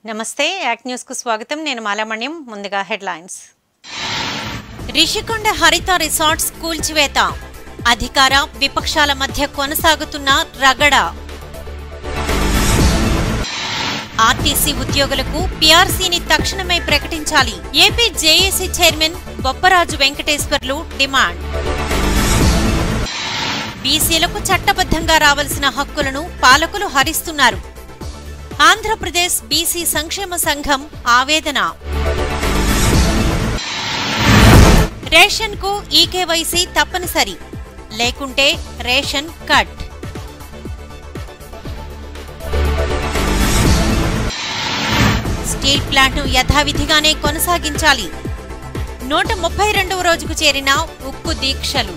నమస్తే act news కు స్వాగతం నేను మాలామణ్యం ముందుగా హెడ్లైన్స్ రిషికొండ హరిత రిసార్ట్స్ కూల్చివేత అధికార విపక్షాల మధ్య కొనసాగుతున్న రగడ ఆర్టీసీ ఉద్యోగులకు పీఆర్సీని తక్షణమే ప్రకటించాలి AP JAC chairman Bopparaju Venkateswarlu demand బీసీలకు చట్టబద్ధంగా రావాల్సిన హక్కులను పాలకులు హరిస్తున్నారు ఆంధ్రప్రదేశ్ బీసీ సంక్షేమ సంఘం ఆవేదన రేషన్ కు ఈకేవైసీ తప్పనిసరి లేకుంటే రేషన్ కట్ స్టీల్ ప్లాంట్ను యథావిధిగానే కొనసాగించాలి నూట ముప్పై రెండవ రోజుకు చేరిన ఉక్కు దీక్షలు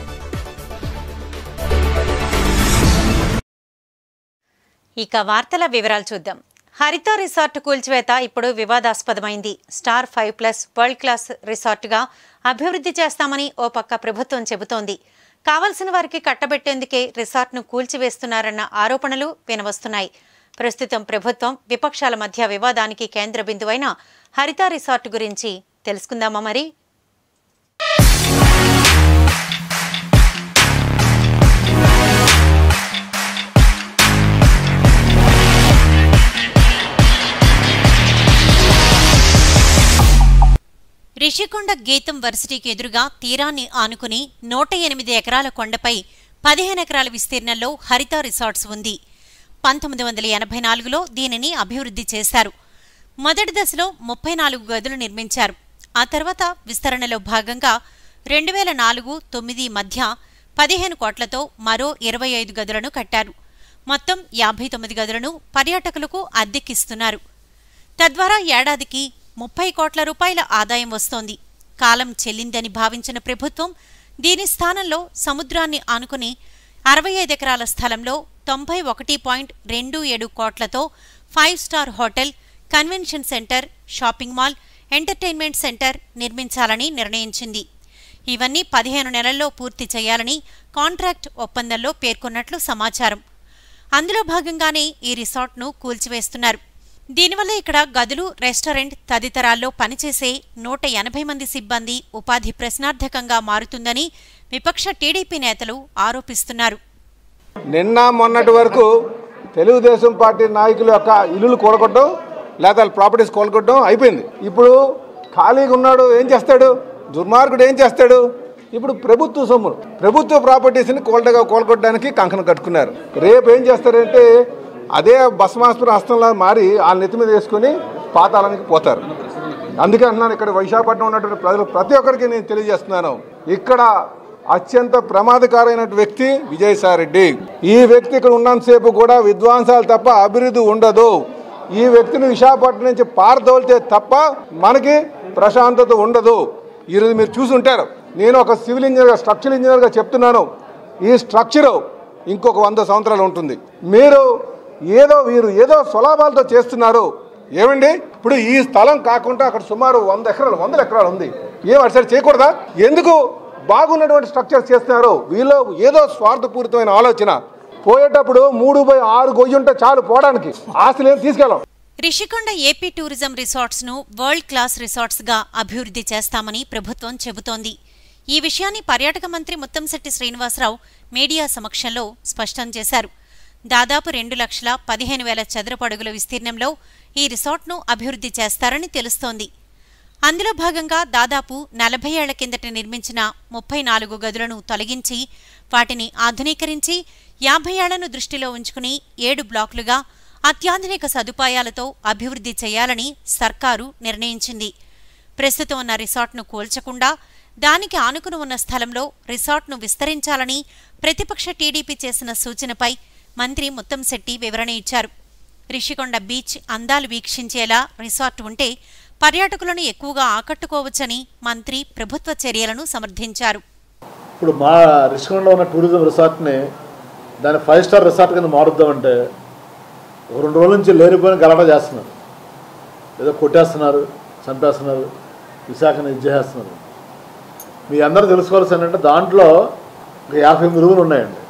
ఇక వార్తల వివరాలు చూద్దాం హరిత రిసార్ట్ కూల్చివేత ఇప్పుడు వివాదాస్పదమైంది star five plus world class రిసార్ట్గా అభివృద్ధి చేస్తామని ఓ పక్క ప్రభుత్వం చెబుతోంది కావలసిన వారికి కట్టబెట్టేందుకే రిసార్ట్ను కూల్చివేస్తున్నారన్న ఆరోపణలు వినవస్తున్నాయి ప్రస్తుతం ప్రభుత్వం విపక్షాల మధ్య వివాదానికి కేంద్ర బిందువైన హరిత రిసార్ట్ గురించి తెలుసుకుందామా మరి రిషికొండ గీతం వర్సిటీకి ఎదురుగా తీరాన్ని ఆనుకుని నూట ఎనిమిది ఎకరాల కొండపై పదిహేను ఎకరాల విస్తీర్ణంలో హరిత రిసార్ట్స్ ఉంది పంతొమ్మిది వందల ఎనభై నాలుగులో దీనిని అభివృద్ధి చేశారు మొదటి దశలో ముప్పై నాలుగు గదులు నిర్మించారు ఆ తర్వాత విస్తరణలో భాగంగా రెండు వేల నాలుగు తొమ్మిది మధ్య పదిహేను కోట్లతో మరో ఇరవై ఐదు గదులను కట్టారు మొత్తం యాభై తొమ్మిది గదులను పర్యాటకులకు అద్దెకిస్తున్నారు తద్వారా ఏడాదికి ముప్పై కోట్ల రూపాయల ఆదాయం వస్తోంది కాలం చెల్లిందని భావించిన ప్రభుత్వం దీని స్థానంలో సముద్రాన్ని ఆనుకుని అరవై ఐదు ఎకరాల స్థలంలో తొంభై ఒకటి పాయింట్ రెండు ఏడు కోట్లతో five star hotel convention centre shopping mall entertainment centre నిర్మించాలని నిర్ణయించింది ఇవన్నీ పదిహేను నెలల్లో పూర్తి చేయాలని కాంట్రాక్ట్ ఒప్పందంలో పేర్కొన్నట్లు సమాచారం అందులో భాగంగానే ఈ రిసార్ట్ను కూల్చివేస్తున్నారు దీనివల్ల ఇక్కడ గదులు రెస్టారెంట్ తదితరాల్లో పనిచేసే నూట ఎనభై మంది సిబ్బంది ఉపాధి ప్రశ్నార్థకంగా మారుతుందని విపక్ష టీడీపీ నేతలు ఆరోపిస్తున్నారు నిన్న మొన్నటి వరకు తెలుగుదేశం పార్టీ నాయకుల యొక్క ఇల్లులు కూలగొట్టడం లేదా వాళ్ళ ప్రాపర్టీస్ కోలుకొట్టడం అయిపోయింది ఇప్పుడు ఖాళీగా ఉన్నాడు ఏం చేస్తాడు దుర్మార్గుడు ఏం చేస్తాడు ఇప్పుడు ప్రభుత్వ సొమ్ము ప్రభుత్వ ప్రాపర్టీస్ని కోల్టగా కోలుకొట్టడానికి కంకణం కట్టుకున్నారు రేపు ఏం చేస్తారంటే అదే భస్మాస్పుర హస్తంలా మారి ఆ నెత్తి మీద వేసుకొని పాతాళానికి పోతారు అందుకే అంటున్నాను ఇక్కడ విశాఖపట్నం ఉన్నటువంటి ప్రజలు ప్రతి ఒక్కరికి నేను తెలియజేస్తున్నాను ఇక్కడ అత్యంత ప్రమాదకరమైన వ్యక్తి విజయసాయి రెడ్డి ఈ వ్యక్తి ఇక్కడ ఉన్నంతసేపు కూడా విధ్వంసాలు తప్ప అభివృద్ధి ఉండదు ఈ వ్యక్తిని విశాఖపట్నం నుంచి పారదోలితే తప్ప మనకి ప్రశాంతత ఉండదు ఈరోజు మీరు చూసి ఉంటారు నేను ఒక సివిల్ ఇంజనీర్గా స్ట్రక్చరల్ ఇంజనీర్గా చెప్తున్నాను ఈ స్ట్రక్చరు ఇంకొక వంద సంవత్సరాలు ఉంటుంది మీరు ఏదో వీరు ఏదో స్వలాభాలతో చేస్తున్నారు ఏమండి ఇప్పుడు ఈ స్థలం కాకుండా అక్కడ సుమారు వంద ఎకరాలు వందల ఎకరాలు ఉంది ఏం అటు సైడ్ చేయకూడదా ఎందుకు బాగున్నటువంటి స్ట్రక్చర్ చేస్తున్నారు వీళ్ళు ఏదో స్వార్థపూరితమైన ఆలోచన పోయేటప్పుడు మూడు బై ఆరు గొయ్యి ఉంటే చాలు పోవడానికి ఆస్తులు ఏం తీసుకెళ్ళం రిషికొండ ఏపీ టూరిజం రిసార్ట్స్ ను వరల్డ్ క్లాస్ రిసార్ట్స్ గా అభివృద్ధి చేస్తామని ప్రభుత్వం చెబుతోంది ఈ విషయాన్ని పర్యాటక మంత్రి ముత్తంశెట్టి శ్రీనివాసరావు మీడియా సమక్షంలో స్పష్టం చేశారు దాదాపు రెండు లక్షల పదిహేను వేల చదరపు అడుగుల విస్తీర్ణంలో ఈ రిసార్ట్ను అభివృద్ధి చేస్తారని తెలుస్తోంది అందులో భాగంగా దాదాపు నలభై ఏళ్ల కిందట నిర్మించిన ముప్పై నాలుగు గదులను తొలగించి వాటిని ఆధునీకరించి యాభై ఏళ్లను దృష్టిలో ఉంచుకుని ఏడు బ్లాకులుగా అత్యాధునిక సదుపాయాలతో అభివృద్ధి చేయాలని సర్కారు నిర్ణయించింది ప్రస్తుతం ఉన్న రిసార్ట్ను కూల్చకుండా దానికి ఆనుకుని ఉన్న స్థలంలో రిసార్ట్ను విస్తరించాలని ప్రతిపక్ష టీడీపీ చేసిన సూచనపై మంత్రి ముత్తంశెట్టి వివరణ ఇచ్చారు రిషికొండ బీచ్ అందాలు వీక్షించేలా రిసార్ట్ ఉంటే పర్యాటకులను ఎక్కువగా ఆకట్టుకోవచ్చని మంత్రి ప్రభుత్వ చర్యలను సమర్థించారు ఇప్పుడు మా రిషికొండలో ఉన్న టూరిజం రిసార్ట్ని దాన్ని ఫైవ్ స్టార్ రిసార్ట్ కింద మారుద్దామంటే ఒక రెండు రోజుల నుంచి లేనిపోయిన గలాట చేస్తున్నారు ఏదో కొట్టేస్తున్నారు చంపేస్తున్నారు విశాఖని ఇది చేసేస్తున్నారు మీ అందరూ తెలుసుకోవాల్సి ఏంటంటే దాంట్లో ఒక యాభై ఎనిమిది రూములు ఉన్నాయండి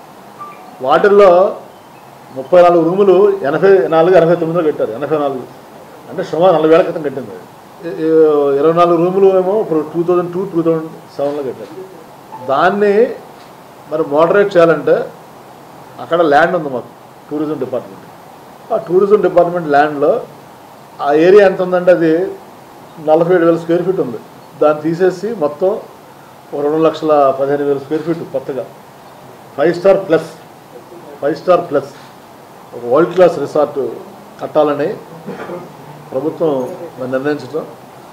వాటిల్లో ముప్పై నాలుగు రూములు ఎనభై నాలుగు ఎనభై తొమ్మిదిలో కట్టారు ఎనభై నాలుగు అంటే సుమారు నలభై వేల క్రితం కట్టింది ఇ- ఇ- ఇరవై నాలుగు రూములు ఏమో ఇప్పుడు two thousand two two thousand సెవెన్లో కట్టారు దాన్ని మరి మోడరేట్ చేయాలంటే అక్కడ ల్యాండ్ ఉంది మాకు టూరిజం డిపార్ట్మెంట్ ఆ టూరిజం డిపార్ట్మెంట్ ల్యాండ్లో ఆ ఏరియా ఎంత ఉందంటే అది నలభై ఏడు వేల స్క్వేర్ ఫీట్ ఉంది దాన్ని తీసేసి మొత్తం ఒక రెండు లక్షల పదిహేను వేల స్క్వేర్ ఫీట్ కొత్తగా five star plus five star plus ఒక వరల్డ్ క్లాస్ రిసార్ట్ కట్టాలని ప్రభుత్వం మరి నిర్ణయించడం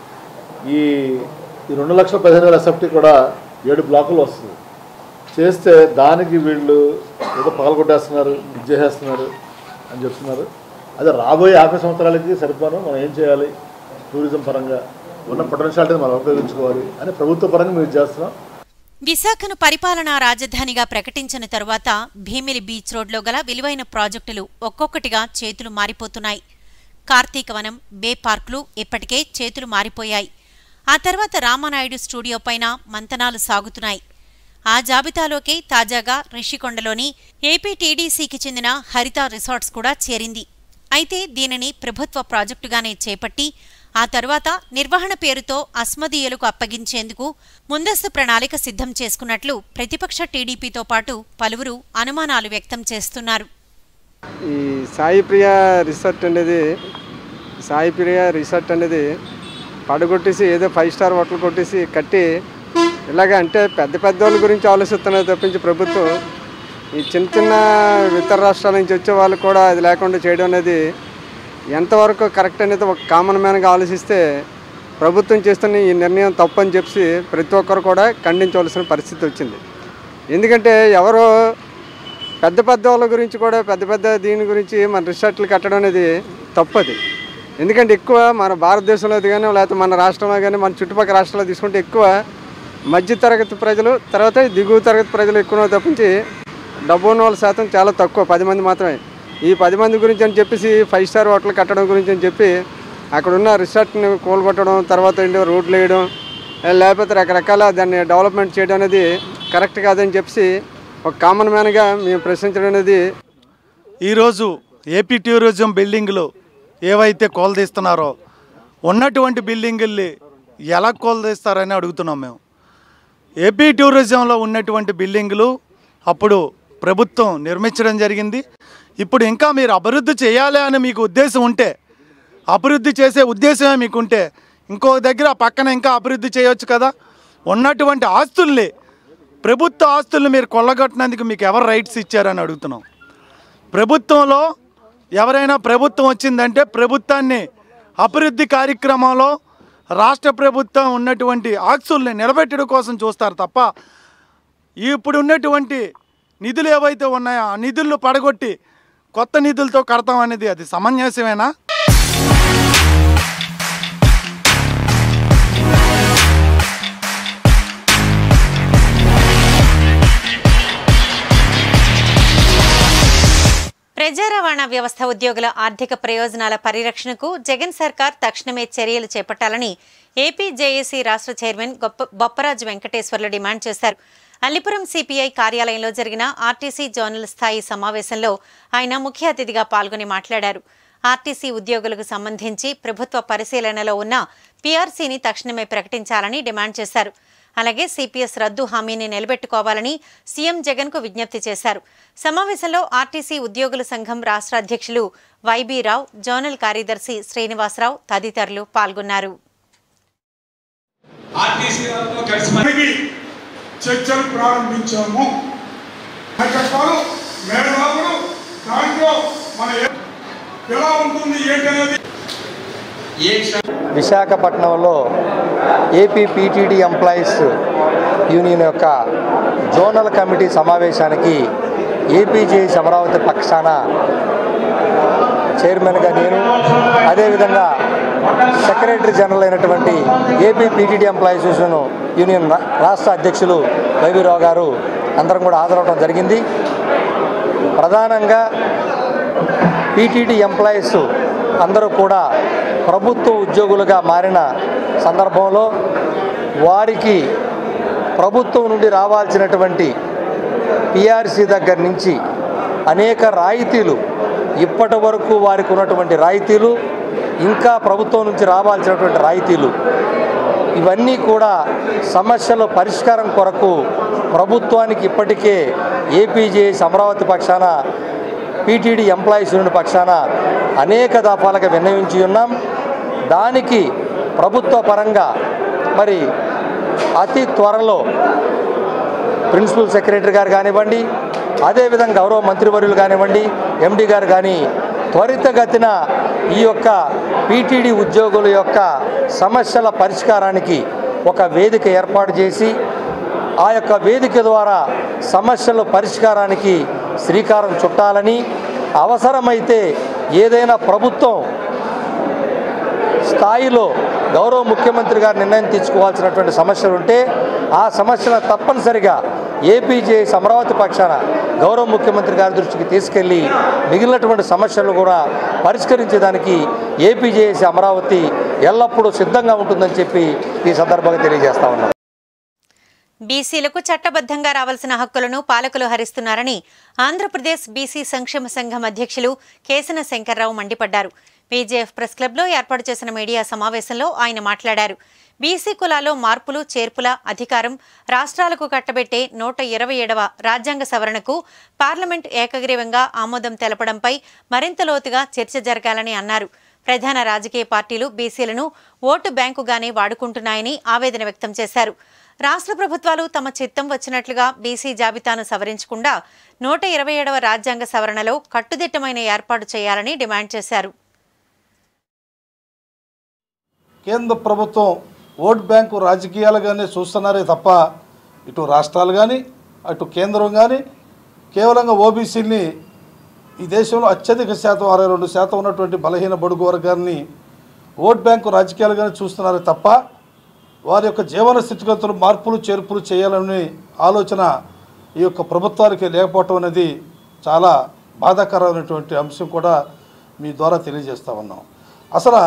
ఈ ఈ రెండు లక్షల పదిహేను వేల ఎస్ఎఫ్టీ కూడా ఏడు బ్లాకులు వస్తుంది చేస్తే దానికి వీళ్ళు ఏదో పగలగొట్టేస్తున్నారు ఇది చేసేస్తున్నారు అని చెప్తున్నారు అదే రాబోయే యాభై సంవత్సరాలకి సరిపోను మనం ఏం చేయాలి టూరిజం పరంగా ఉన్న పొటెన్షియాలిటీని మనం ఉపయోగించుకోవాలి అని ప్రభుత్వ పరంగా మేము ఇది చేస్తున్నాం విశాఖను పరిపాలనా రాజధానిగా ప్రకటించిన తరువాత భీమిలి బీచ్ రోడ్లో గల విలువైన ప్రాజెక్టులు ఒక్కొక్కటిగా చేతులు మారిపోతున్నాయి కార్తీకవనం బే పార్కులు ఇప్పటికే చేతులు మారిపోయాయి ఆ తర్వాత రామానాయుడు స్టూడియో పైన మంతనాలు సాగుతున్నాయి ఆ జాబితాలోకే తాజాగా రిషికొండలోని ఏపీ టీడీసీకి చెందిన హరిత రిసార్ట్స్ కూడా చేరింది అయితే దీనిని ప్రభుత్వ ప్రాజెక్టుగానే చేపట్టి ఆ తరువాత నిర్వహణ పేరుతో అస్మదీయులకు అప్పగించేందుకు ముందస్తు ప్రణాళిక సిద్ధం చేసుకున్నట్లు ప్రతిపక్ష టీడీపీతో పాటు పలువురు అనుమానాలు వ్యక్తం చేస్తున్నారు ఈ సాయి ప్రియ రిసార్ట్ అనేది సాయి ప్రియ రిసార్ట్ అనేది పడగొట్టేసి ఏదో ఫైవ్ స్టార్ హోటల్ కొట్టేసి కట్టి ఇలాగ అంటే పెద్ద పెద్ద వాళ్ళ గురించి ఆలోచిస్తున్నది తప్పించి ప్రభుత్వం ఈ చిన్న చిన్న ఇతర రాష్ట్రాల నుంచి వచ్చే వాళ్ళు కూడా అది లేకుండా చేయడం అనేది ఎంతవరకు కరెక్ట్ అనేది ఒక కామన్ మ్యాన్గా ఆలోచిస్తే ప్రభుత్వం చేస్తున్న ఈ నిర్ణయం తప్పని చెప్పి ప్రతి ఒక్కరు కూడా ఖండించవలసిన పరిస్థితి వచ్చింది ఎందుకంటే ఎవరో పెద్ద పెద్ద వాళ్ళ గురించి కూడా పెద్ద పెద్ద దీని గురించి మన రిసార్ట్లు కట్టడం అనేది తప్పది ఎందుకంటే ఎక్కువ మన భారతదేశంలో కానీ లేకపోతే మన రాష్ట్రంలో కానీ మన చుట్టుపక్కల రాష్ట్రాల్లో తీసుకుంటే ఎక్కువ మధ్య తరగతి ప్రజలు తర్వాత దిగువ తరగతి ప్రజలు ఎక్కువ తప్పించి డబ్బు ఉన్న వాళ్ళ శాతం చాలా తక్కువ పది మంది మాత్రమే ఈ పది మంది గురించి అని చెప్పేసి ఫైవ్ స్టార్ హోటల్ కట్టడం గురించి అని చెప్పి అక్కడ ఉన్న రిసార్ట్ని కూలగొట్టడం తర్వాత ఏంటో రోడ్లు వేయడం లేకపోతే రకరకాల దాన్ని డెవలప్మెంట్ చేయడం అనేది కరెక్ట్ కాదని చెప్పి ఒక కామన్ మ్యాన్గా మేము ప్రశ్నించడం అనేది ఈరోజు ఏపీ టూరిజం బిల్డింగులు ఏవైతే కోలదీస్తున్నారో ఉన్నటువంటి బిల్డింగుల్ని ఎలా కోలదీస్తారని అడుగుతున్నాం మేము ఏపీ టూరిజంలో ఉన్నటువంటి బిల్డింగులు అప్పుడు ప్రభుత్వం నిర్మించడం జరిగింది ఇప్పుడు ఇంకా మీరు అభివృద్ధి చేయాలి అని మీకు ఉద్దేశం ఉంటే అభివృద్ధి చేసే ఉద్దేశమే మీకుంటే ఇంకో దగ్గర పక్కన ఇంకా అభివృద్ధి చేయొచ్చు కదా ఉన్నటువంటి ఆస్తుల్ని ప్రభుత్వ ఆస్తుల్ని మీరు కొల్లగొట్టినందుకు మీకు ఎవరు రైట్స్ ఇచ్చారని అడుగుతున్నాం ప్రభుత్వంలో ఎవరైనా ప్రభుత్వం వచ్చిందంటే ప్రభుత్వాన్ని అభివృద్ధి కార్యక్రమంలో రాష్ట్ర ప్రభుత్వం ఉన్నటువంటి ఆస్తుల్ని నిలబెట్టడం కోసం చూస్తారు తప్ప ఇప్పుడు ఉన్నటువంటి నిధులు ఏవైతే ఉన్నాయో ఆ నిధులను పడగొట్టి కొత్త నిధులతో కడతాం అనేది అది సమంజసమేనా ప్రజా రవాణా వ్యవస్థ ఉద్యోగుల ఆర్థిక ప్రయోజనాల పరిరక్షణకు జగన్ సర్కార్ తక్షణమే చర్యలు చేపట్టాలని ఏపీ జేఏసీ రాష్ట్ర చైర్మన్ గొప్ప బొప్పరాజు వెంకటేశ్వర్లు డిమాండ్ చేశారు అల్లిపురం సిపిఐ కార్యాలయంలో జరిగిన ఆర్టీసీ జోనల్ స్థాయి సమావేశంలో ఆయన ముఖ్య అతిథిగా పాల్గొని మాట్లాడారు ఆర్టీసీ ఉద్యోగులకు సంబంధించి ప్రభుత్వ పరిశీలనలో ఉన్న పీఆర్సీని తక్షణమే ప్రకటించాలని డిమాండ్ చేశారు అలాగే సిపిఎస్ రద్దు హామీని నిలబెట్టుకోవాలని సీఎం జగన్ కు విజ్ఞప్తి చేశారు సమావేశంలో ఆర్టీసీ ఉద్యోగుల సంఘం రాష్ట్ర అధ్యక్షులు వైబీ రావు జోనల్ కార్యదర్శి శ్రీనివాసరావు తదితరులు పాల్గొన్నారు ఆర్టీసీలతో కలిసి మనకి చర్చలు ప్రారంభించాము నాయకత్వాలు మేధావులు దాంట్లో మన ఏ- ఎలా ఉంటుంది ఏంటనేది ఏ క్ష- విశాఖపట్నంలో ఏపీ పీటీడీ ఎంప్లాయీస్ యూనియన్ యొక్క జోనల్ కమిటీ సమావేశానికి ఏపీజేఎస్ అమరావతి పక్షాన చైర్మన్గా నేను అదేవిధంగా సెక్రటరీ జనరల్ అయినటువంటి AP PTD employees union union రా- రాష్ట్ర అధ్యక్షులు వైవీరావు గారు అందరం కూడా హాజరవడం జరిగింది ప్రధానంగా పీటీడీ ఎంప్లాయీస్ అందరూ కూడా ప్రభుత్వ ఉద్యోగులుగా మారిన సందర్భంలో వారికి ప్రభుత్వం నుండి రావాల్సినటువంటి పిఆర్సీ దగ్గర నుంచి అనేక రాయితీలు ఇప్పటి వరకు వారికి ఉన్నటువంటి రాయితీలు ఇంకా ప్రభుత్వం నుంచి రావాల్సినటువంటి రాయితీలు ఇవన్నీ కూడా సమస్యల పరిష్కారం కొరకు ప్రభుత్వానికి ఇప్పటికే ఏపీజేఎస్ అమరావతి పక్షాన పీటీడీ ఎంప్లాయీస్ యూనియన్ పక్షాన అనేక దఫాలుగా విన్నవించి ఉన్నాం దానికి ప్రభుత్వ పరంగా మరి అతి త్వరలో ప్రిన్సిపల్ సెక్రటరీ గారు కానివ్వండి అదేవిధంగా గౌరవ మంత్రివర్యులు కానివ్వండి ఎండి గారు కానీ త్వరితగతిన ఈ యొక్క పీటీడీ ఉద్యోగుల యొక్క సమస్యల పరిష్కారానికి ఒక వేదిక ఏర్పాటు చేసి ఆ యొక్క వేదిక ద్వారా సమస్యల పరిష్కారానికి శ్రీకారం చుట్టాలని అవసరమైతే ఏదైనా ప్రభుత్వం స్థాయిలో గౌరవ ముఖ్యమంత్రి గారు నిర్ణయం తీసుకోవాల్సినటువంటి సమస్యలు ఉంటే ఆ సమస్యలను తప్పనిసరిగా ఏపీజేఎస్ అమరావతి పక్షాన గౌరవ ముఖ్యమంత్రి గారి దృష్టికి తీసుకెళ్లి మిగిలినటువంటి సమస్యలను కూడా పరిష్కరించేదానికి ఏపీజేఎస్ అమరావతి ఎల్లప్పుడూ సిద్ధంగా ఉంటుందని చెప్పి ఈ సందర్భంగా తెలియజేస్తా ఉన్నాం బీసీలకు చట్టబద్ధంగా రావాల్సిన హక్కులను పాలకులు హరిస్తున్నారని ఆంధ్రప్రదేశ్ బీసీ సంక్షేమ సంఘం అధ్యక్షులు కేసన శంకర్రావు మండిపడ్డారు పీజేఎఫ్ ప్రెస్ క్లబ్లో ఏర్పాటు చేసిన మీడియా సమావేశంలో ఆయన మాట్లాడారు బీసీ కులాల్లో మార్పులు చేర్పుల అధికారం రాష్ట్రాలకు కట్టబెట్టే నూట ఇరవై ఏడవ రాజ్యాంగ సవరణకు పార్లమెంట్ ఏకగ్రీవంగా ఆమోదం తెలపడంపై మరింత లోతుగా చర్చ జరగాలని అన్నారు ప్రధాన రాజకీయ పార్టీలు బీసీలను ఓటు బ్యాంకుగానే వాడుకుంటున్నాయని ఆవేదన వ్యక్తం చేశారు రాష్ట్ర ప్రభుత్వాలు తమ చిత్తం వచ్చినట్లుగా బీసీ జాబితాను సవరించకుండా నూట ఇరవై ఏడవ రాజ్యాంగ సవరణలో కట్టుదిట్టమైన ఏర్పాటు చేయాలని డిమాండ్ చేశారు కేంద్ర ప్రభుత్వం ఓట్ బ్యాంకు రాజకీయాలుగానే చూస్తున్నారే తప్ప ఇటు రాష్ట్రాలు కానీ అటు కేంద్రం కానీ కేవలంగా ఓబీసీని ఈ దేశంలో అత్యధిక శాతం అరవై రెండు శాతం ఉన్నటువంటి బలహీన బడుగు వర్గాన్ని ఓట్ బ్యాంకు రాజకీయాలుగానే చూస్తున్నారే తప్ప వారి యొక్క జీవన స్థితిగతులు మార్పులు చేర్పులు చేయాలనే ఆలోచన ఈ యొక్క ప్రభుత్వానికి లేకపోవటం అనేది చాలా బాధాకరమైనటువంటి అంశం కూడా మీ ద్వారా తెలియజేస్తా ఉన్నాం అసలు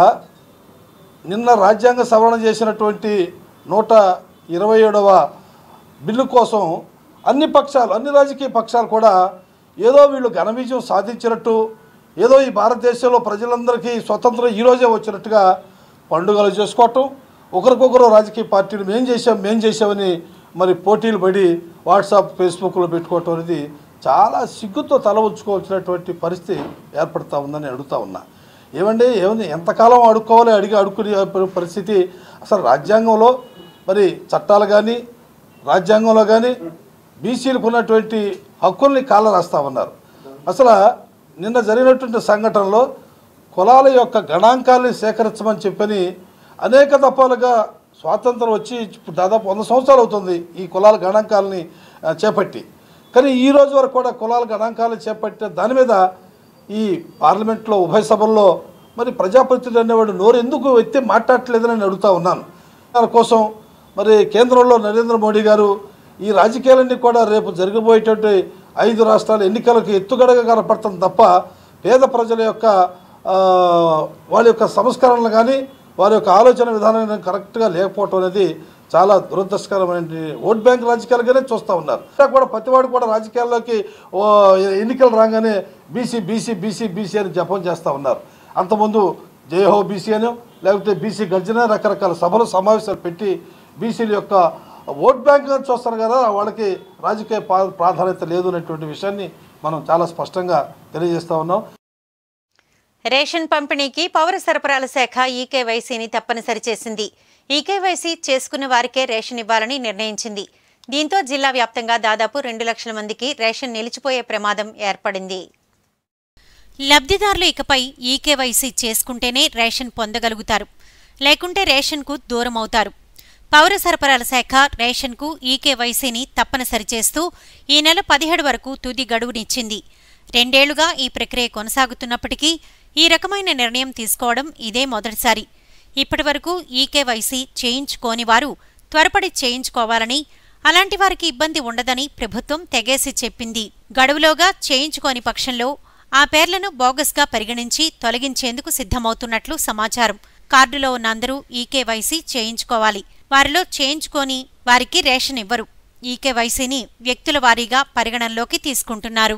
నిన్న రాజ్యాంగ సవరణ చేసినటువంటి నూట ఇరవై ఏడవ బిల్లు కోసం అన్ని పక్షాలు అన్ని రాజకీయ పక్షాలు కూడా ఏదో వీళ్ళు ఘన విజయం సాధించినట్టు ఏదో ఈ భారతదేశంలో ప్రజలందరికీ స్వతంత్రం ఈరోజే వచ్చినట్టుగా పండుగలు చేసుకోవటం ఒకరికొకరు రాజకీయ పార్టీలు మేం చేసాం మేం చేసామని మరి పోటీలు పడి వాట్సాప్ ఫేస్బుక్లో పెట్టుకోవటం అనేది చాలా సిగ్గుతో తల ఉంచుకోవాల్సినటువంటి పరిస్థితి ఏర్పడుతూ ఉందని అడుగుతా ఉన్నా ఏమండి ఏముంది ఎంతకాలం అడుక్కోవాలి అడిగి అడుక్కునే పరిస్థితి అసలు రాజ్యాంగంలో మరి చట్టాలు కానీ రాజ్యాంగంలో కానీ బీసీలకు ఉన్నటువంటి హక్కుల్ని కాళ్ళ రాస్తా ఉన్నారు అసలు నిన్న జరిగినటువంటి సంఘటనలో కులాల యొక్క గణాంకాల్ని సేకరించమని చెప్పని అనేక దఫాలుగా స్వాతంత్రం వచ్చి ఇప్పుడు దాదాపు వంద సంవత్సరాలు అవుతుంది ఈ కులాల గణాంకాలని ఆ, చేపట్టి కానీ ఈ రోజు వరకు కూడా కులాల గణాంకాలను చేపట్టే దాని మీద ఈ పార్లమెంట్లో ఉభయ సభల్లో మరి ప్రజాప్రతినిధులు అనేవాడు నోరు ఎందుకు ఎత్తి మాట్లాడట్లేదని నేను అడుగుతా ఉన్నాను దానికోసం మరి కేంద్రంలో నరేంద్ర మోడీ గారు ఈ రాజకీయాలన్నీ కూడా రేపు జరగబోయేటువంటి ఐదు రాష్ట్రాల ఎన్నికలకు ఎత్తుగడగా కనపడుతుంది తప్ప పేద ప్రజల యొక్క ఆ, వాళ్ళ యొక్క సంస్కరణలు కానీ వారి యొక్క ఆలోచన విధానం కరెక్ట్గా లేకపోవటం అనేది చాలా దురదృష్టకరమైన ఓట్ బ్యాంక్ రాజకీయాలుగానే చూస్తూ ఉన్నారు ఇంకా కూడా ప్రతివాడు కూడా రాజకీయాల్లోకి ఓ ఎన్నికలు రాగానే బీసీ బీసీ బీసీ బీసీ అని జపం చేస్తూ ఉన్నారు అంతకుముందు జయహో బీసీ అని లేకపోతే బీసీ గర్జన రకరకాల సభలు సమావేశాలు పెట్టి బీసీల యొక్క ఓట్ బ్యాంక్ అని చూస్తారు కదా వాళ్ళకి రాజకీయ పా- ప్రాధాన్యత లేదు అనేటువంటి విషయాన్ని మనం చాలా స్పష్టంగా తెలియజేస్తా ఉన్నాం రేషన్ పంపిణీకి పౌర సరఫరాల శాఖ ఈకేవైసీని తప్పనిసరి చేసింది ఈకేవైసీ చేసుకున్న వారికే రేషన్ ఇవ్వాలని నిర్ణయించింది దీంతో జిల్లా వ్యాప్తంగా దాదాపు రెండు లక్షల మందికి రేషన్ నిలిచిపోయే ప్రమాదం ఏర్పడింది లబ్ధిదారులు ఇకపై ఈకేవైసీ చేసుకుంటేనే రేషన్ పొందగలుగుతారు లేకుంటే రేషన్కు దూరమవుతారు పౌర సరఫరాల శాఖ రేషన్కు ఈకేవైసీని తప్పనిసరి చేస్తూ ఈ నెల పదిహేడు వరకు తుది గడువునిచ్చింది రెండేళ్లుగా ఈ ప్రక్రియ కొనసాగుతున్నప్పటికీ ఈ రకమైన నిర్ణయం తీసుకోవడం ఇదే మొదటిసారి ఇప్పటివరకు ఈకేవైసీ చేయించుకోని వారు త్వరపడి చేయించుకోవాలని అలాంటి వారికి ఇబ్బంది ఉండదని ప్రభుత్వం తెగేసి చెప్పింది గడువులోగా చేయించుకోని పక్షంలో ఆ పేర్లను బోగస్గా పరిగణించి తొలగించేందుకు సిద్ధమవుతున్నట్లు సమాచారం కార్డులో ఉన్న అందరూ ఈకేవైసీ చేయించుకోవాలి వారిలో చేయించుకోని వారికి రేషన్ ఇవ్వరు ఈకేవైసీని వ్యక్తుల వారీగా పరిగణనలోకి తీసుకుంటున్నారు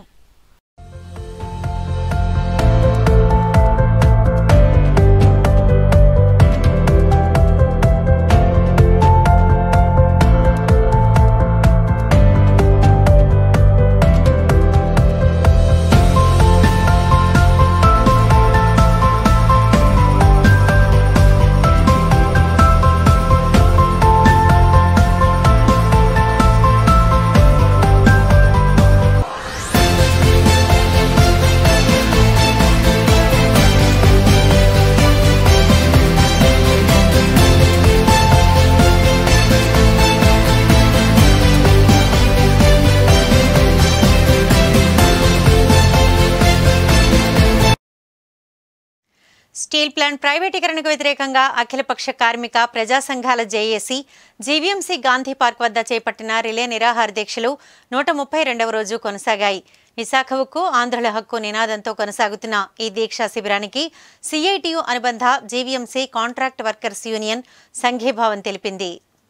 స్టీల్ ప్లాంట్ ప్రైవేటీకరణకు వ్యతిరేకంగా అఖిలపక్ష కార్మిక ప్రజా సంఘాల జేఏసీ జీవీఎంసీ గాంధీ పార్క్ వద్ద చేపట్టిన రిలే నిరాహార దీక్షలు నూట ముప్పై రెండవ రోజు కొనసాగాయి విశాఖ ఉక్కు ఆంధ్రుల హక్కు నినాదంతో కొనసాగుతున్న ఈ దీక్షా శిబిరానికి సిఐటియు అనుబంధ జీవీఎంసీ కాంట్రాక్ట్ వర్కర్స్ యూనియన్ సంఘీభావం తెలిపింది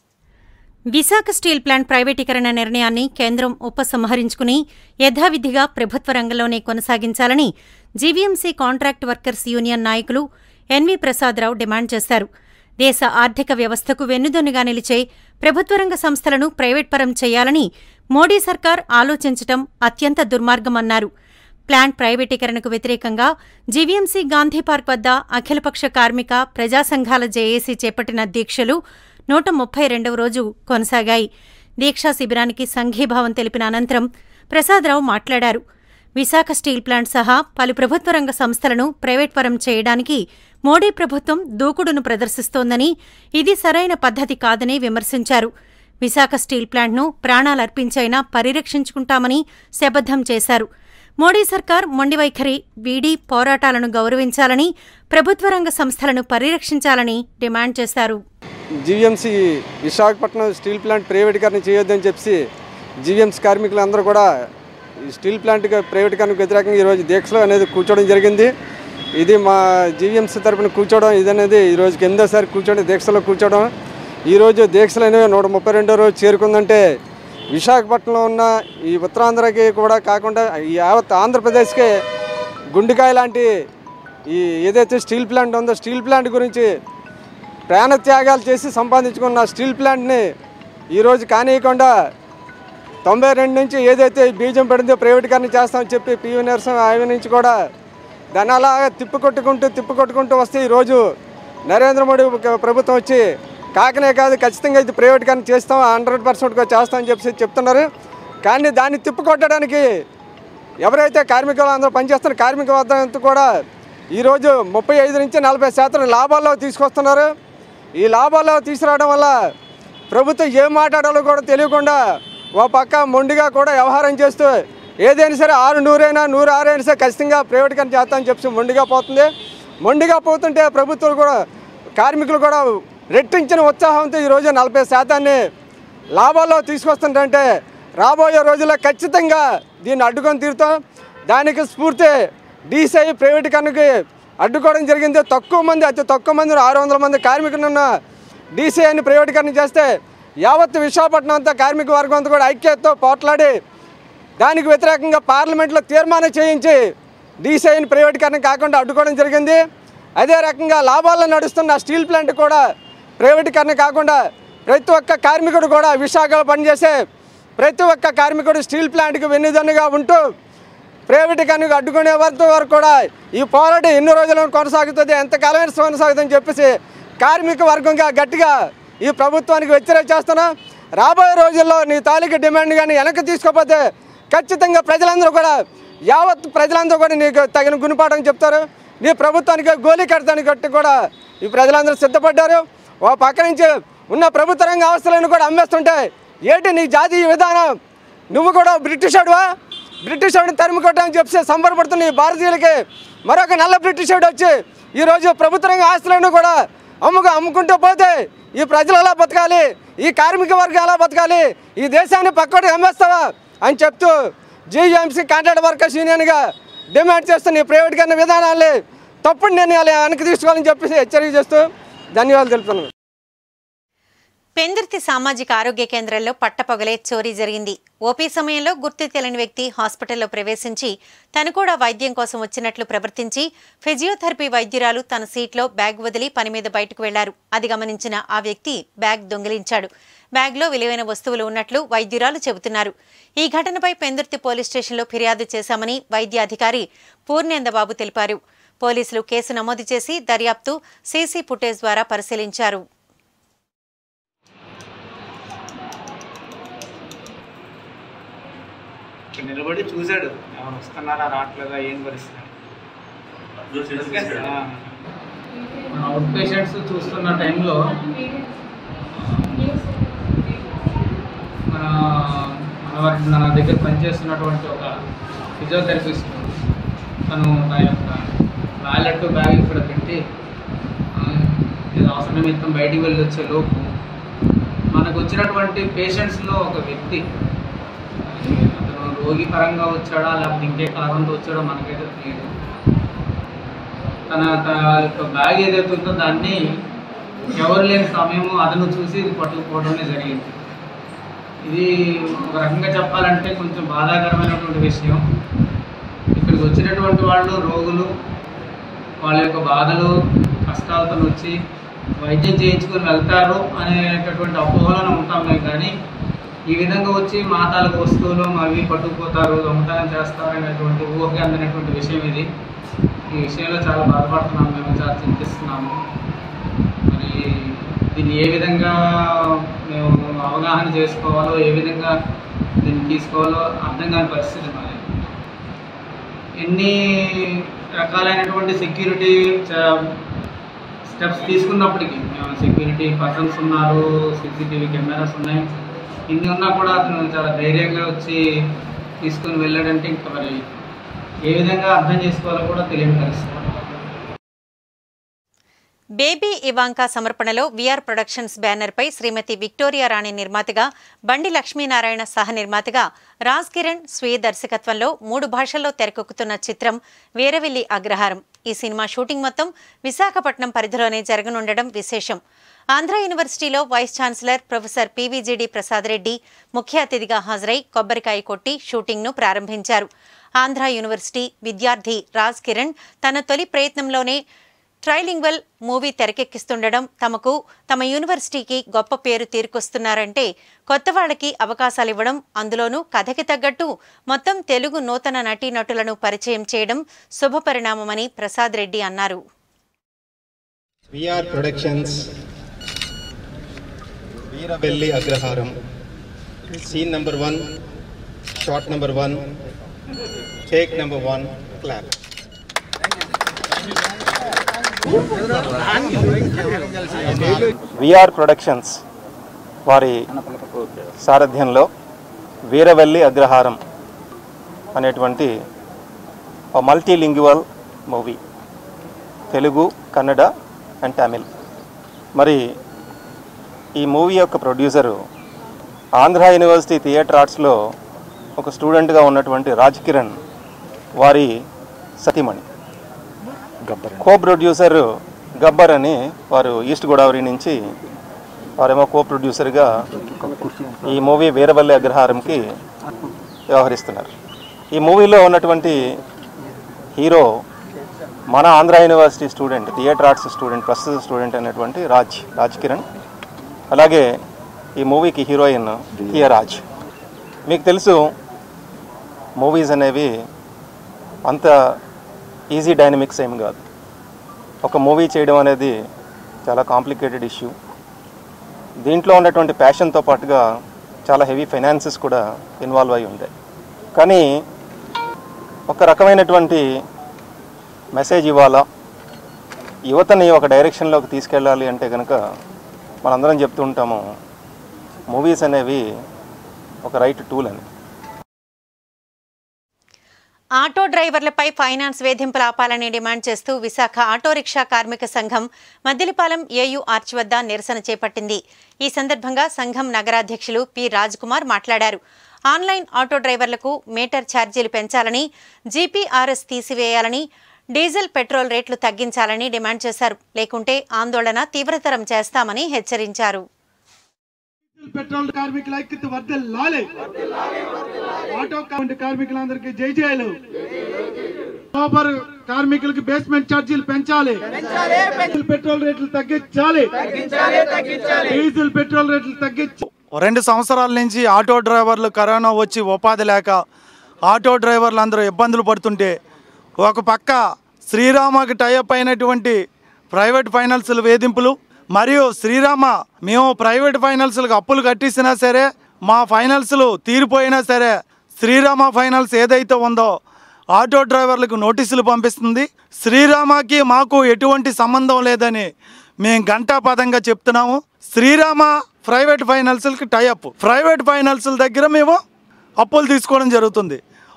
విశాఖ స్టీల్ ప్లాంట్ ప్రైవేటీకరణ నిర్ణయాన్ని కేంద్రం ఉపసంహరించుకుని యథావిధిగా ప్రభుత్వ రంగంలోనే కొనసాగించాలని జీవీఎంసీ కాంట్రాక్ట్ వర్కర్స్ యూనియన్ నాయకులు ఎన్వి ప్రసాదరావు డిమాండ్ చేశారు దేశ ఆర్థిక వ్యవస్థకు వెన్నుదన్నుగా నిలిచే ప్రభుత్వ రంగ సంస్థలను ప్రైవేట్ పరం చేయాలని మోడీ సర్కార్ ఆలోచించటం అత్యంత దుర్మార్గమన్నారు ప్లాంట్ ప్రైవేటీకరణకు వ్యతిరేకంగా జీవీఎంసీ గాంధీ పార్క్ వద్ద అఖిలపక్ష కార్మిక ప్రజా సంఘాల జేఏసీ చేపట్టిన దీక్షలు నూట ముప్పై రెండవ రోజు కొనసాగాయి దీక్షా శిబిరానికి సంఘీభావం తెలిపిన అనంతరం ప్రసాదరావు మాట్లాడారు విశాఖ స్టీల్ ప్లాంట్ సహా పలు ప్రభుత్వ రంగ సంస్థలను ప్రైవేట్ పరం చేయడానికి మోడీ ప్రభుత్వం దూకుడును ప్రదర్శిస్తోందని ఇది సరైన పద్ధతి కాదని విమర్శించారు విశాఖ స్టీల్ ప్లాంట్ను ప్రాణాలర్పించైనా పరిరక్షించుకుంటామని శపథం చేశారు మోడీ సర్కార్ మొండి వైఖరి వీడి పోరాటాలను గౌరవించాలని ప్రభుత్వ రంగ సంస్థలను పరిరక్షించాలని డిమాండ్ చేశారు జీవీఎంసీ విశాఖపట్నం స్టీల్ ప్లాంట్ ప్రైవేటీకరణ చేయొద్దని చెప్పి జీవీఎంసీ కార్మికులందరూ కూడా ఈ స్టీల్ ప్లాంట్ ప్రైవేటీకరణకు వ్యతిరేకంగా ఈరోజు దీక్షలో అనేది కూర్చోవడం జరిగింది ఇది మా జీవీఎంసీ తరపున కూర్చోవడం ఇదనేది ఈరోజు ఎనిమిదోసారి కూర్చోండి దీక్షలో కూర్చోవడం ఈరోజు దీక్షలు అనేవి నూట ముప్పై రెండో రోజు చేరుకుందంటే విశాఖపట్నంలో ఉన్న ఈ ఉత్తరాంధ్రకి కూడా కాకుండా ఈ యావత్ ఆంధ్రప్రదేశ్కే గుండెకాయ లాంటి ఈ ఏదైతే స్టీల్ ప్లాంట్ ఉందో స్టీల్ ప్లాంట్ గురించి ప్రాణత్యాగాలు చేసి సంపాదించుకున్న స్టీల్ ప్లాంట్ని ఈరోజు కానీయకుండా తొంభై రెండు నుంచి ఏదైతే ఈ బీజం పడిందో ప్రైవేటీకరణ చేస్తామని చెప్పి పివి నరసింహ ఆయన నుంచి కూడా దాన్ని అలాగా తిప్పికొట్టుకుంటూ తిప్పికొట్టుకుంటూ వస్తే ఈరోజు నరేంద్ర మోడీ ఒక ప్రభుత్వం వచ్చి కాకనే కాదు ఖచ్చితంగా ఇది ప్రైవేటీకరణ చేస్తాం హండ్రెడ్ పర్సెంట్గా చేస్తామని చెప్పి చెప్తున్నారు కానీ దాన్ని తిప్పికొట్టడానికి ఎవరైతే కార్మికులు అందరూ పనిచేస్తున్న కార్మిక వర్గంతో కూడా ఈరోజు ముప్పై ఐదు నుంచి నలభై శాతం లాభాల్లో తీసుకొస్తున్నారు ఈ లాభాల్లో తీసుకురావడం వల్ల ప్రభుత్వం ఏం మాట్లాడాలో కూడా తెలియకుండా ఓ పక్క మొండిగా కూడా వ్యవహారం చేస్తూ ఏదైనా సరే ఆరు నూరైనా నూరు ఆరైనా సరే ఖచ్చితంగా ప్రైవేట్గా చేస్తామని చెప్పి మొండిగా పోతుంది మొండిగా పోతుంటే ప్రభుత్వాలు కూడా కార్మికులు కూడా రెట్టించిన ఉత్సాహంతో ఈరోజు నలభై శాతాన్ని లాభాల్లో తీసుకొస్తుంటే రాబోయే రోజుల్లో ఖచ్చితంగా దీన్ని అడ్డుకొని తీరుతాం దానికి స్ఫూర్తి డీసీఐ ప్రైవేటీకరణకి అడ్డుకోవడం జరిగింది తక్కువ మంది అతి తక్కువ మంది ఆరు వందల మంది కార్మికులు ఉన్న డీసీఐని ప్రైవేటీకరణ చేస్తే యావత్ విశాఖపట్నం అంతా కార్మిక వర్గం అంతా కూడా ఐక్యతతో పోట్లాడి దానికి వ్యతిరేకంగా పార్లమెంట్లో తీర్మానం చేయించి డీసీఐని ప్రైవేటీకరణ కాకుండా అడ్డుకోవడం జరిగింది అదే రకంగా లాభాల్లో నడుస్తున్న స్టీల్ ప్లాంట్ కూడా ప్రైవేటీకరణ కాకుండా ప్రతి ఒక్క కార్మికుడు కూడా విశాఖలో పనిచేసే ప్రతి ఒక్క కార్మికుడు స్టీల్ ప్లాంట్కి వెన్నుదన్నుగా ఉంటూ ప్రైవేటీకరణకు అడ్డుకునే వరకు వరకు కూడా ఈ పోరాటం ఎన్ని రోజులను కొనసాగుతుంది ఎంతకాలమైన కొనసాగుతుందని చెప్పేసి కార్మిక వర్గంగా గట్టిగా ఈ ప్రభుత్వానికి వ్యతిరేక చేస్తున్నాం రాబోయే రోజుల్లో నీ తాలూకు డిమాండ్ కానీ వెనక్కి తీసుకోకపోతే ఖచ్చితంగా ప్రజలందరూ కూడా యావత్ ప్రజలందరూ కూడా నీకు తగిన గుణపాఠం చెప్తారు నీ ప్రభుత్వానికి గోలీ కడతానికి కట్టి కూడా ఈ ప్రజలందరూ సిద్ధపడ్డారు ఓ పక్క నుంచి ఉన్న ప్రభుత్వ రంగ అవస్థలను కూడా అమ్మేస్తుంటే ఏంటి నీ జాతీయ విధానం నువ్వు కూడా బ్రిటిష్ వాడువా బ్రిటిష్ వాడిని తరిమి కొట్టామని చెప్పి సంబరపడుతున్న ఈ భారతీయులకి మరొక నల్ల బ్రిటిష్ వాడు వచ్చి ఈరోజు ప్రభుత్వ రంగ ఆస్తులను కూడా అమ్ముకు అమ్ముకుంటూ పోతే ఈ ప్రజలు ఎలా బతకాలి ఈ కార్మిక వర్గం ఎలా బతకాలి ఈ దేశాన్ని పక్కటి అమ్మేస్తావా అని చెప్తూ జీఎంసీ కాంట్రాక్ట్ వర్కర్స్ యూనియన్గా డిమాండ్ చేస్తున్న ఈ ప్రైవేటీకరణ విధానాన్ని తప్పుడు నిర్ణయాలు వెనక్కి తీసుకోవాలని చెప్పేసి హెచ్చరిక చేస్తూ ధన్యవాదాలు తెలుపుతున్నాను పెందుర్తి సామాజిక ఆరోగ్య కేంద్రంలో పట్టపగలే చోరీ జరిగింది ఓపీ సమయంలో గుర్తు తెలియని వ్యక్తి హాస్పిటల్లో ప్రవేశించి తను కూడా వైద్యం కోసం వచ్చినట్లు ప్రవర్తించి ఫిజియోథెరపీ వైద్యురాలు తన సీట్లో బ్యాగ్ వదిలి పని మీద బయటకు వెళ్లారు అది గమనించిన ఆ వ్యక్తి బ్యాగ్ దొంగిలించాడు బ్యాగ్లో విలువైన వస్తువులు ఉన్నట్లు వైద్యురాలు చెబుతున్నారు ఈ ఘటనపై పెందుర్తి పోలీస్ స్టేషన్లో ఫిర్యాదు చేశామని వైద్య అధికారి పూర్ణేందబాబు తెలిపారు పోలీసులు కేసు నమోదు చేసి దర్యాప్తు సీసీ ఫుటేజ్ ద్వారా పరిశీలించారు ఇక్కడ నిలబడి చూశాడు ఎవరు వస్తున్నారా రావట్లేదా ఏం పరిస్థితి ఆ. మన అవుట్ పేషెంట్స్ చూస్తున్న టైంలో మన మన వారి మన దగ్గర పనిచేస్తున్నటువంటి ఒక ఫిజియోథెరపిస్ట్ తను తన యొక్క బ్యాలెట్ బ్యాగ్ ఇక్కడ పెట్టి ఆ, ఏదో అవసరం నిమిత్తం బయటికి వెళ్ళి వచ్చే లోపు మనకు వచ్చినటువంటి పేషెంట్స్లో ఒక వ్యక్తి అతను రోగి పరంగా వచ్చాడా లేకపోతే ఇంకే కారణంతో వచ్చాడో మనకైతే తెలియదు తన తన యొక్క బ్యాగ్ ఏదైతే ఉందో దాన్ని ఎవరు లేని సమయము అతను చూసి ఇది పట్టుకుపోవడమే జరిగింది ఇది ఒక రకంగా చెప్పాలంటే కొంచెం బాధాకరమైనటువంటి విషయం ఇక్కడికి వచ్చినటువంటి వాళ్ళు రోగులు వాళ్ళ యొక్క బాధలు కష్టాలతో వచ్చి వైద్యం చేయించుకొని వెళ్తారు అనేటటువంటి అపోహలను ఉంటాం మేము కానీ ఈ విధంగా వచ్చి మా తాలూకు వస్తువులు అవి పట్టుకుపోతారు దొంగతనం చేస్తారు అనేటువంటి ఊహకి అందినటువంటి విషయం ఇది ఈ విషయంలో చాలా బాధపడుతున్నాము మేము చాలా చింతిస్తున్నాము మరి దీన్ని ఏ విధంగా మేము అవగాహన చేసుకోవాలో ఏ విధంగా దీన్ని తీసుకోవాలో అర్థం కాని పరిస్థితి మరి ఎన్ని రకాలైనటువంటి సెక్యూరిటీ స్టెప్స్ తీసుకున్నప్పటికీ సెక్యూరిటీ పర్సన్స్ ఉన్నారు సీసీటీవీ కెమెరాస్ ఉన్నాయి ఇన్ని ఉన్నా కూడా అతను చాలా ధైర్యంగా వచ్చి తీసుకొని వెళ్ళాడంటే ఇంకా మరి ఏ విధంగా అర్థం చేసుకోవాలో కూడా తెలియని పరిస్థితి బేబీ ఇవాంకా సమర్పణలో విఆర్ ప్రొడక్షన్స్ బ్యానర్పై శ్రీమతి విక్టోరియా రాణి నిర్మాతగా బండి లక్ష్మీనారాయణ సహ నిర్మాతగా రాజ్ కిరణ్ స్వీయ దర్శకత్వంలో మూడు భాషల్లో తెరకెక్కుతున్న చిత్రం వీరవిల్లి అగ్రహారం ఈ సినిమా షూటింగ్ మొత్తం విశాఖపట్నం పరిధిలోనే జరగనుండడం విశేషం ఆంధ్ర యూనివర్సిటీలో vice chancellor professor PVGD Prasad Reddy ముఖ్య అతిథిగా హాజరై కొబ్బరికాయ కొట్టి షూటింగ్ను ప్రారంభించారు ఆంధ్ర యూనివర్సిటీ విద్యార్థి రాజ్ కిరణ్ తన తొలి ప్రయత్నంలోనే ట్రైలింగ్వల్ మూవీ తెరకెక్కిస్తుండడం తమకు తమ యూనివర్సిటీకి గొప్ప పేరు తీరుకొస్తున్నారంటే కొత్త వాళ్ళకి అవకాశాలు ఇవ్వడం అందులోనూ కథకి తగ్గట్టు మొత్తం తెలుగు నూతన నటీనటులను పరిచయం చేయడం శుభపరిణామమని ప్రసాద్ రెడ్డి అన్నారు VR productions Veerabelli Agraharam scene number one shot number one take number one clap VR productions వారి సారథ్యంలో వీరవల్లి అగ్రహారం అనేటువంటి multilingual movie Telugu Kannada and Tamil మరి ఈ మూవీ యొక్క ప్రొడ్యూసరు ఆంధ్ర యూనివర్సిటీ థియేటర్ ఆర్ట్స్లో ఒక స్టూడెంట్గా ఉన్నటువంటి రాజ్ కిరణ్ వారి సతీమణి కో ప్రొడ్యూసర్ గబ్బర్ అని వారు ఈస్ట్ గోదావరి నుంచి వారేమో కో ప్రొడ్యూసర్గా ఈ మూవీ వీరవల్లి అగ్రహారంకి వ్యవహరిస్తున్నారు ఈ మూవీలో ఉన్నటువంటి హీరో మన Andhra university student theatre arts student ప్రస్తుత స్టూడెంట్ అయినటువంటి రాజ్ రాజ్ కిరణ్ అలాగే ఈ మూవీకి హీరోయిన్ హియా రాజ్ మీకు తెలుసు మూవీస్ అనేవి అంత ఈజీ డైనమిక్స్ ఏం కాదు ఒక మూవీ చేయడం అనేది చాలా కాంప్లికేటెడ్ ఇష్యూ దీంట్లో ఉన్నటువంటి ప్యాషన్తో పాటుగా చాలా హెవీ ఫైనాన్సెస్ కూడా ఇన్వాల్వ్ అయి ఉంటాయి కానీ ఒక రకమైనటువంటి మెసేజ్ ఇవ్వాలా యువతని ఒక డైరెక్షన్లోకి తీసుకెళ్ళాలి అంటే కనుక మనందరం చెప్తూ ఉంటాము మూవీస్ అనేవి ఒక రైట్ టూల్ అని ఆటో డ్రైవర్లపై ఫైనాన్స్ వేధింపులు ఆపాలని డిమాండ్ చేస్తూ విశాఖ ఆటో రిక్షా కార్మిక సంఘం మద్దిలిపాలెం ఏయూ ఆర్చ్ వద్ద నిరసన చేపట్టింది ఈ సందర్భంగా సంఘం నగరాధ్యక్షులు పి రాజ్ కుమార్ మాట్లాడారు ఆన్లైన్ ఆటో డ్రైవర్లకు మీటర్ ఛార్జీలు పెంచాలని జీపీఆర్ఎస్ తీసివేయాలని డీజిల్ పెట్రోల్ రేట్లు తగ్గించాలని డిమాండ్ చేశారు లేకుంటే ఆందోళన తీవ్రతరం చేస్తామని హెచ్చరించారు పెట్రోల్ కార్మికుల ఐక్యత వర్దెల్లాలి ఆటో కార్మిక కార్మికులందరికీ జై జయలు లేబర్ కార్మికులకి బేస్మెంట్ ఛార్జీలు పెంచాలి డీజిల్ పెట్రోల్ రేట్లు తగ్గించాలి డీజిల్ పెట్రోల్ రేట్లు తగ్గించి రెండు సంవత్సరాల నుంచి ఆటో డ్రైవర్లు కరోనా వచ్చి ఉపాధి లేక ఆటో డ్రైవర్లు అందరూ ఇబ్బందులు పడుతుంటే ఒక పక్క శ్రీరామకి టైఅప్ అయినటువంటి ప్రైవేట్ ఫైనాన్సుల వేధింపులు మరియు శ్రీరామ మేము ప్రైవేట్ ఫైనాన్సులకు అప్పులు కట్టిసినా సరే మా ఫైనాన్సులు తీరిపోయినా సరే శ్రీరామ ఫైనాన్స్ ఏదైతే ఉందో ఆటో డ్రైవర్లకు నోటీసులు పంపిస్తుంది శ్రీరామకి మాకు ఎటువంటి సంబంధం లేదని మేము ఘంటాపదంగా చెప్తున్నాము శ్రీరామ ప్రైవేట్ ఫైనాన్సులకి టైఅప్ ప్రైవేట్ ఫైనాన్సుల దగ్గర మేము అప్పులు తీసుకోవడం జరుగుతుంది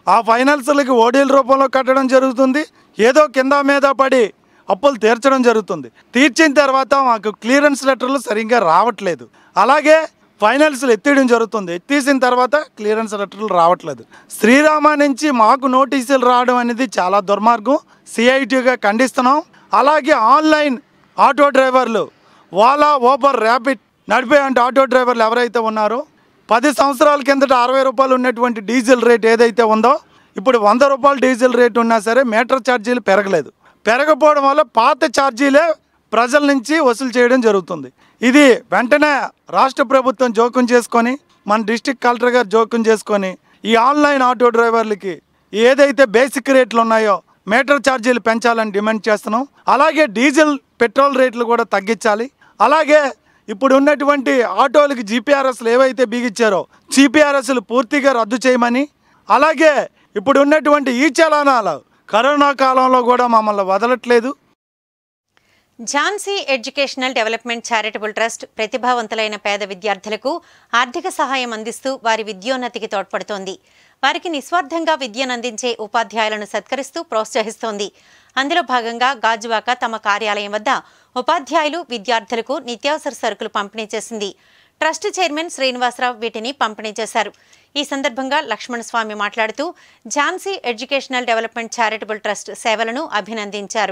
ఆ ఫైనాన్సులకి ఓడీల రూపంలో కట్టడం జరుగుతుంది ఏదో కింద మీద పడి అప్పులు తీర్చడం జరుగుతుంది తీర్చిన తర్వాత మాకు క్లియరెన్స్ లెటర్లు సరిగ్గా రావట్లేదు అలాగే ఫైనాన్స్లు ఎత్తేయడం జరుగుతుంది ఎత్తేసిన తర్వాత క్లియరెన్స్ లెటర్లు రావట్లేదు శ్రీరామ నుంచి మాకు నోటీసులు రావడం అనేది చాలా దుర్మార్గం సిఐటిగా ఖండిస్తున్నాం అలాగే ఆన్లైన్ ఆటో డ్రైవర్లు ఓలా ఓబర్ ర్యాపిడ్ నడిపే అంటే ఆటో డ్రైవర్లు ఎవరైతే ఉన్నారో పది సంవత్సరాల కిందట అరవై రూపాయలు ఉన్నటువంటి డీజిల్ రేట్ ఏదైతే ఉందో ఇప్పుడు వంద రూపాయలు డీజిల్ రేట్ ఉన్నా సరే మీటర్ ఛార్జీలు పెరగలేదు పెరగపోవడం వల్ల పాత ఛార్జీలే ప్రజల నుంచి వసూలు చేయడం జరుగుతుంది ఇది వెంటనే రాష్ట్ర ప్రభుత్వం జోక్యం చేసుకొని మన డిస్టిక్ కలెక్టర్ గారు జోక్యం చేసుకొని ఈ ఆన్లైన్ ఆటో డ్రైవర్లకి ఏదైతే బేసిక్ రేట్లు ఉన్నాయో మీటర్ ఛార్జీలు పెంచాలని డిమాండ్ చేస్తున్నాం అలాగే డీజిల్ పెట్రోల్ రేట్లు కూడా తగ్గించాలి అలాగే ఇప్పుడు ఉన్నటువంటి ఆటోలకి జీపీఆర్ఎస్లు ఏవైతే బిగించారో జీపీఆర్ఎస్లు పూర్తిగా రద్దు చేయమని అలాగే ఇప్పుడు ఉన్నటువంటి ఈ చలానాలు కరోనా కాలంలో కూడా మమ్మల్ని వదలట్లేదు Jhansi educational development charitable trust ప్రతిభావంతులైన పేద విద్యార్థులకు ఆర్థిక సహాయం అందిస్తూ వారి విద్యోన్నతికి తోడ్పడుతోంది వారికి నిస్వార్థంగా విద్యను అందించే ఉపాధ్యాయులను సత్కరిస్తూ ప్రోత్సహిస్తోంది అందులో భాగంగా గాజువాక తమ కార్యాలయం వద్ద ఉపాధ్యాయులు విద్యార్థులకు నిత్యావసర సరుకులు పంపిణీ చేసింది ట్రస్ట్ చైర్మన్ శ్రీనివాసరావు వీటిని పంపిణీ చేశారు ఈ సందర్భంగా లక్ష్మణ స్వామి మాట్లాడుతూ Jhansi educational development charitable trust సేవలను అభినందించారు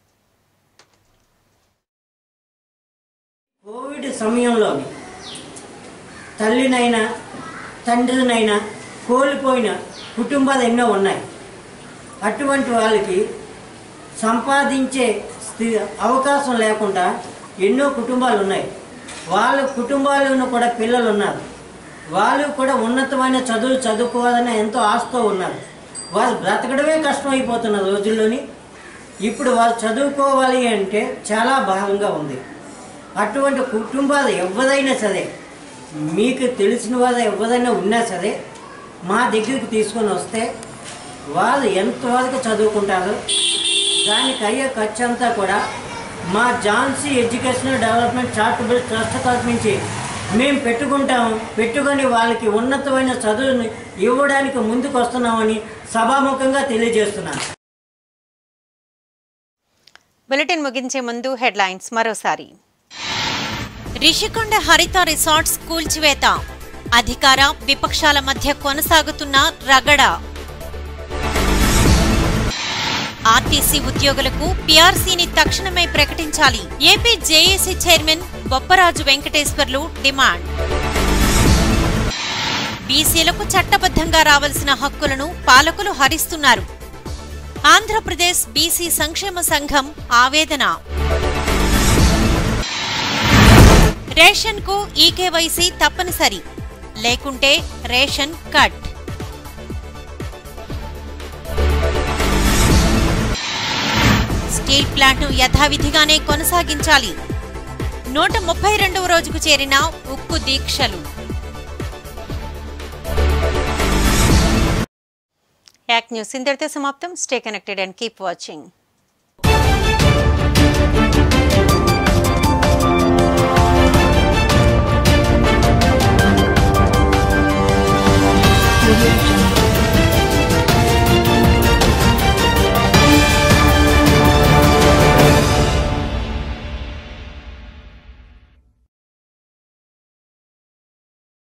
కోవిడ్ సమయంలో తల్లినైనా తండ్రినైనా కోల్పోయిన కుటుంబాలు ఎన్నో ఉన్నాయి అటువంటి వాళ్ళకి సంపాదించే స్థి- అవకాశం లేకుండా ఎన్నో కుటుంబాలు ఉన్నాయి వాళ్ళ కుటుంబాలను కూడా పిల్లలు ఉన్నారు వాళ్ళు కూడా ఉన్నతమైన చదువులు చదువుకోవాలని ఎంతో ఆశతో ఉన్నారు వాళ్ళు బ్రతకడమే కష్టమైపోతున్న రోజుల్లోని ఇప్పుడు వాళ్ళు చదువుకోవాలి అంటే చాలా భాగంగా ఉంది అటువంటి కుటుంబాలు ఎవరైనా సరే మీకు తెలిసిన వాళ్ళు ఎవరైనా ఉన్నా సరే మా దగ్గరికి తీసుకొని వస్తే వాళ్ళు ఎంతవరకు చదువుకుంటారో దానికి అయ్యే ఖర్చు అంతా కూడా మా Jhansi educational development charitable trust తరఫు నుంచి మేము పెట్టుకుంటాము పెట్టుకొని వాళ్ళకి ఉన్నతమైన చదువుని ఇవ్వడానికి ముందుకు వస్తున్నామని సభాముఖంగా తెలియజేస్తున్నాను బులెటిన్ ముగించే ముందు హెడ్లైన్స్ మరోసారి రిషికొండ హరిత రిసార్ట్స్ కూల్చివేత అధికార విపక్షాల మధ్య కొనసాగుతున్న రగడ ఆర్టీసీ ఉద్యోగులకు పీఆర్సీని తక్షణమే ప్రకటించాలి AP JAC chairman Bopparaju Venkateswarlu demand బీసీలకు చట్టబద్ధంగా రావాల్సిన హక్కులను పాలకులు హరిస్తున్నారు ఆంధ్రప్రదేశ్ బీసీ సంక్షేమ సంఘం ఆవేదన రేషన్ కు ఈకేవైసీ తప్పనిసరి లేకుంటే రేషన్ కట్ స్టీల్ ప్లాంట్ను యథావిధిగానే కొనసాగించాలి నూట ముప్పై రెండవ రోజుకు చేరిన ఉక్కు దీక్షలు యాక్ న్యూస్ ఇంతటితో సమాప్తం stay connected and keep watching